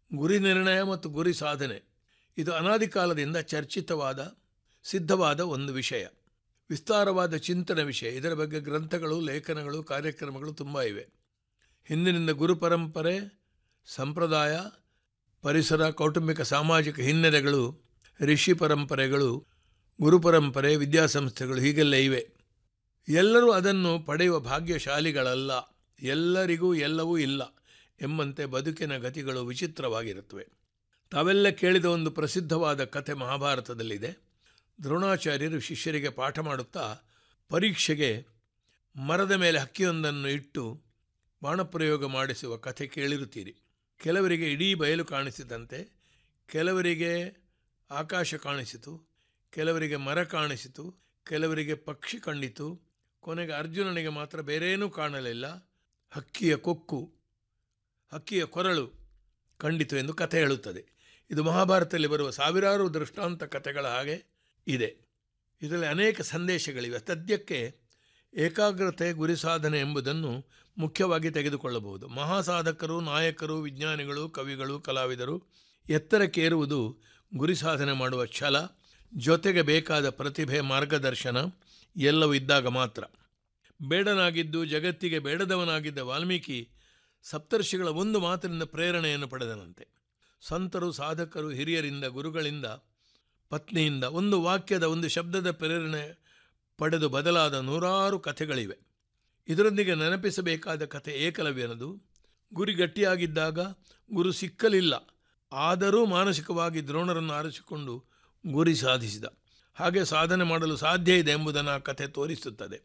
ಗುರಿ ನಿರ್ಣಯ ಮತ್ತು ಗುರಿ ಸಾಧನೆ ಇದು ಅನಾದಿ ಕಾಲದಿಂದ ಚರ್ಚಿತವಾದ ಸಿದ್ಧವಾದ ಒಂದು ವಿಷಯ ವಿಸ್ತಾರವಾದ ಚಿಂತನ ವಿಷಯ ಇದರ ಬಗ್ಗೆ ಗ್ರಂಥಗಳು ಲೇಖನಗಳು ಕಾರ್ಯಕ್ರಮಗಳು ತುಂಬ ಇವೆ ಹಿಂದಿನಿಂದ ಗುರು ಪರಂಪರೆ ಸಂಪ್ರದಾಯ ಪರಿಸರ ಕೌಟುಂಬಿಕ ಸಾಮಾಜಿಕ ಹಿನ್ನೆಲೆಗಳು ಋಷಿ ಪರಂಪರೆಗಳು ಗುರು ಪರಂಪರೆ ವಿದ್ಯಾಸಂಸ್ಥೆಗಳು ಹೀಗೆಲ್ಲ ಇವೆ ಎಲ್ಲರೂ ಅದನ್ನು ಪಡೆಯುವ ಭಾಗ್ಯಶಾಲಿಗಳಲ್ಲ ಎಲ್ಲರಿಗೂ ಎಲ್ಲವೂ ಇಲ್ಲ ಎಂಬಂತೆ ಬದುಕಿನ ಗತಿಗಳು ವಿಚಿತ್ರವಾಗಿರುತ್ತವೆ ತಾವೆಲ್ಲ ಕೇಳಿದ ಒಂದು ಪ್ರಸಿದ್ಧವಾದ ಕಥೆ ಮಹಾಭಾರತದಲ್ಲಿದೆ ದ್ರೋಣಾಚಾರ್ಯರು ಶಿಷ್ಯರಿಗೆ ಪಾಠ ಮಾಡುತ್ತಾ ಪರೀಕ್ಷೆಗೆ ಮರದ ಮೇಲೆ ಹಕ್ಕಿಯೊಂದನ್ನು ಇಟ್ಟು ಬಾಣಪ್ರಯೋಗ ಮಾಡಿಸುವ ಕಥೆ ಕೇಳಿರುತ್ತೀರಿ ಕೆಲವರಿಗೆ ಇಡೀ ಬಯಲು ಕಾಣಿಸಿದಂತೆ ಕೆಲವರಿಗೆ ಆಕಾಶ ಕಾಣಿಸಿತು ಕೆಲವರಿಗೆ ಮರ ಕಾಣಿಸಿತು ಕೆಲವರಿಗೆ ಪಕ್ಷಿ ಕಂಡಿತು ಕೊನೆಗೆ ಅರ್ಜುನನಿಗೆ ಮಾತ್ರ ಬೇರೇನೂ ಕಾಣಲಿಲ್ಲ ಹಕ್ಕಿಯ ಕೊಕ್ಕು ಹಕ್ಕಿಯ ಕೊರಳು ಕಂಡಿತು ಎಂದು ಕಥೆ ಹೇಳುತ್ತದೆ ಇದು ಮಹಾಭಾರತದಲ್ಲಿ ಬರುವ ಸಾವಿರಾರು ದೃಷ್ಟಾಂತ ಕಥೆಗಳ ಹಾಗೆ ಇದೆ ಇದರಲ್ಲಿ ಅನೇಕ ಸಂದೇಶಗಳಿವೆ ಸದ್ಯಕ್ಕೆ ಏಕಾಗ್ರತೆ ಗುರಿ ಸಾಧನೆ ಎಂಬುದನ್ನು ಮುಖ್ಯವಾಗಿ ತೆಗೆದುಕೊಳ್ಳಬಹುದು ಮಹಾಸಾಧಕರು ನಾಯಕರು ವಿಜ್ಞಾನಿಗಳು ಕವಿಗಳು ಕಲಾವಿದರು ಎತ್ತರಕ್ಕೇರುವುದು ಗುರಿ ಸಾಧನೆ ಮಾಡುವ ಛಲ ಜೊತೆಗೆ ಬೇಕಾದ ಪ್ರತಿಭೆ ಮಾರ್ಗದರ್ಶನ ಎಲ್ಲವೂ ಇದ್ದಾಗ ಮಾತ್ರ ಬೇಡನಾಗಿದ್ದು ಜಗತ್ತಿಗೆ ಬೇಡದವನಾಗಿದ್ದ ವಾಲ್ಮೀಕಿ ಸಪ್ತರ್ಷಿಗಳ ಒಂದು ಮಾತಿನಿಂದ ಪ್ರೇರಣೆಯನ್ನು ಪಡೆದನಂತೆ ಸಂತರು ಸಾಧಕರು ಹಿರಿಯರಿಂದ ಗುರುಗಳಿಂದ ಪತ್ನಿಯಿಂದ ಒಂದು ವಾಕ್ಯದ ಒಂದು ಶಬ್ದದ ಪ್ರೇರಣೆ ಪಡೆದು ಬದಲಾದ ನೂರಾರು ಕಥೆಗಳಿವೆ ಇದರೊಂದಿಗೆ ನೆನಪಿಸಬೇಕಾದ ಕಥೆ ಏಕಲವ್ಯನದು ಗುರಿ ಗಟ್ಟಿಯಾಗಿದ್ದಾಗ ಗುರು ಸಿಕ್ಕಲಿಲ್ಲ ಆದರೂ ಮಾನಸಿಕವಾಗಿ ದ್ರೋಣರನ್ನು ಆರಿಸಿಕೊಂಡು ಗುರಿ ಸಾಧಿಸಿದ ಹಾಗೆ ಸಾಧನೆ ಮಾಡಲು ಸಾಧ್ಯ ಇದೆ ಎಂಬುದನ್ನು ಆ ಕಥೆ ತೋರಿಸುತ್ತದೆ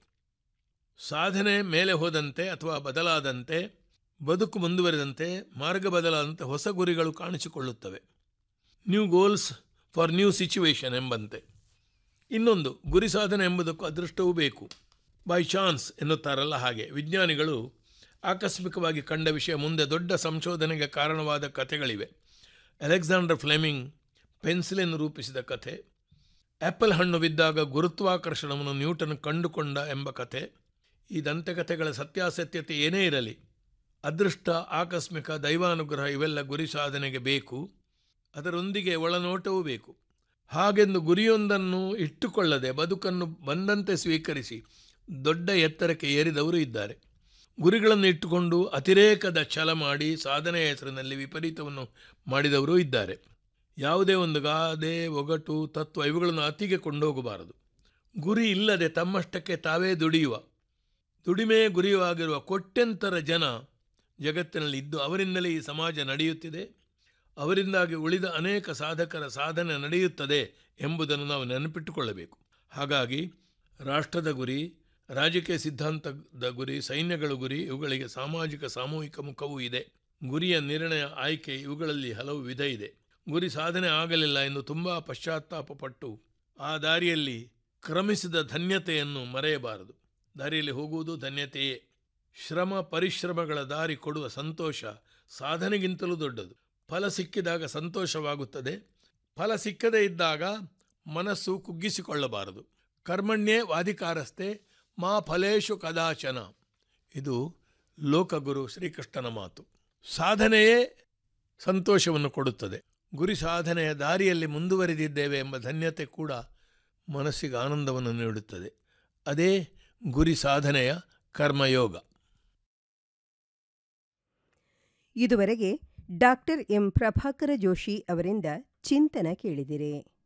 ಸಾಧನೆ ಮೇಲೆ ಹೋದಂತೆ ಅಥವಾ ಬದಲಾದಂತೆ ಬದುಕು ಮುಂದುವರೆದಂತೆ ಮಾರ್ಗ ಬದಲಾದಂತೆ ಹೊಸ ಗುರಿಗಳು ಕಾಣಿಸಿಕೊಳ್ಳುತ್ತವೆ new goals for new situation ಎಂಬಂತೆ ಇನ್ನೊಂದು ಗುರಿ ಸಾಧನೆ ಎಂಬುದಕ್ಕೂ ಅದೃಷ್ಟವೂ ಬೇಕು ಬೈ ಚಾನ್ಸ್ ಎನ್ನುತ್ತಾರಲ್ಲ ಹಾಗೆ ವಿಜ್ಞಾನಿಗಳು ಆಕಸ್ಮಿಕವಾಗಿ ಕಂಡ ವಿಷಯ ಮುಂದೆ ದೊಡ್ಡ ಸಂಶೋಧನೆಗೆ ಕಾರಣವಾದ ಕಥೆಗಳಿವೆ ಅಲೆಕ್ಸಾಂಡರ್ ಫ್ಲೆಮಿಂಗ್ ಪೆನ್ಸಿಲಿನ್ ರೂಪಿಸಿದ ಕಥೆ ಆ್ಯಪಲ್ ಹಣ್ಣು ಬಿದ್ದಾಗ ಗುರುತ್ವಾಕರ್ಷಣವನ್ನು ನ್ಯೂಟನ್ ಕಂಡುಕೊಂಡ ಎಂಬ ಕಥೆ ಈ ದಂತಕಥೆಗಳ ಸತ್ಯಾಸತ್ಯತೆ ಏನೇ ಇರಲಿ ಅದೃಷ್ಟ ಆಕಸ್ಮಿಕ ದೈವಾನುಗ್ರಹ ಇವೆಲ್ಲ ಗುರಿ ಸಾಧನೆಗೆ ಬೇಕು ಅದರೊಂದಿಗೆ ಒಳನೋಟವೂ ಬೇಕು ಹಾಗೆಂದು ಗುರಿಯೊಂದನ್ನು ಇಟ್ಟುಕೊಳ್ಳದೆ ಬದುಕನ್ನು ಬಂದಂತೆ ಸ್ವೀಕರಿಸಿ ದೊಡ್ಡ ಎತ್ತರಕ್ಕೆ ಏರಿದವರು ಇದ್ದಾರೆ ಗುರಿಗಳನ್ನು ಇಟ್ಟುಕೊಂಡು ಅತಿರೇಕದ ಛಲ ಮಾಡಿ ಸಾಧನೆಯ ಹೆಸರಿನಲ್ಲಿ ವಿಪರೀತವನ್ನು ಮಾಡಿದವರೂ ಇದ್ದಾರೆ ಯಾವುದೇ ಒಂದು ಗಾದೆ ಒಗಟು ತತ್ವ ಇವುಗಳನ್ನು ಅತಿಗೆ ಕೊಂಡೋಗಬಾರದು ಗುರಿ ಇಲ್ಲದೆ ತಮ್ಮಷ್ಟಕ್ಕೆ ತಾವೇ ದುಡಿಯುವ ದುಡಿಮೆ ಗುರಿಯಾಗಿರುವ ಕೊಟ್ಟೆಂತರ ಜನ ಜಗತ್ತಿನಲ್ಲಿ ಇದ್ದು ಅವರಿಂದಲೇ ಈ ಸಮಾಜ ನಡೆಯುತ್ತಿದೆ ಅವರಿಂದಾಗಿ ಉಳಿದ ಅನೇಕ ಸಾಧಕರ ಸಾಧನೆ ನಡೆಯುತ್ತದೆ ಎಂಬುದನ್ನು ನಾವು ನೆನಪಿಟ್ಟುಕೊಳ್ಳಬೇಕು ಹಾಗಾಗಿ ರಾಷ್ಟ್ರದ ಗುರಿ ರಾಜಕೀಯ ಸಿದ್ಧಾಂತದ ಗುರಿ ಸೈನ್ಯಗಳ ಗುರಿ ಇವುಗಳಿಗೆ ಸಾಮಾಜಿಕ ಸಾಮೂಹಿಕ ಮುಖವೂ ಇದೆ ಗುರಿಯ ನಿರ್ಣಯ ಆಯ್ಕೆ ಇವುಗಳಲ್ಲಿ ಹಲವು ವಿಧ ಇದೆ ಗುರಿ ಸಾಧನೆ ಆಗಲಿಲ್ಲ ಎಂದು ತುಂಬ ಪಶ್ಚಾತ್ತಾಪಪಟ್ಟು ಆ ದಾರಿಯಲ್ಲಿ ಕ್ರಮಿಸಿದ ಧನ್ಯತೆಯನ್ನು ಮರೆಯಬಾರದು ದಾರಿಯಲ್ಲಿ ಹೋಗುವುದು ಧನ್ಯತೆಯೇ ಶ್ರಮ ಪರಿಶ್ರಮಗಳ ದಾರಿ ಕೊಡುವ ಸಂತೋಷ ಸಾಧನೆಗಿಂತಲೂ ದೊಡ್ಡದು ಫಲ ಸಿಕ್ಕಿದಾಗ ಸಂತೋಷವಾಗುತ್ತದೆ ಫಲ ಸಿಕ್ಕದೇ ಇದ್ದಾಗ ಮನಸ್ಸು ಕುಗ್ಗಿಸಿಕೊಳ್ಳಬಾರದು ಕರ್ಮಣ್ಯೇ ವಾಧಿಕಾರಸ್ಥೆ ಮಾ ಫಲೇಶು ಕದಾಚನ ಇದು ಲೋಕಗುರು ಶ್ರೀಕೃಷ್ಣನ ಮಾತು ಸಾಧನೆಯೇ ಸಂತೋಷವನ್ನು ಕೊಡುತ್ತದೆ ಗುರಿ ಸಾಧನೆಯ ದಾರಿಯಲ್ಲಿ ಮುಂದುವರಿದಿದ್ದೇವೆ ಎಂಬ ಧನ್ಯತೆ ಕೂಡ ಮನಸ್ಸಿಗೆ ಆನಂದವನ್ನು ನೀಡುತ್ತದೆ ಅದೇ ಗುರಿ ಸಾಧನೆಯ ಕರ್ಮಯೋಗ ಇದುವರೆಗೆ ಡಾಕ್ಟರ್ ಎಂ ಪ್ರಭಾಕರ ಜೋಶಿ ಅವರಿಂದ ಚಿಂತನ ಕೇಳಿದಿರಿ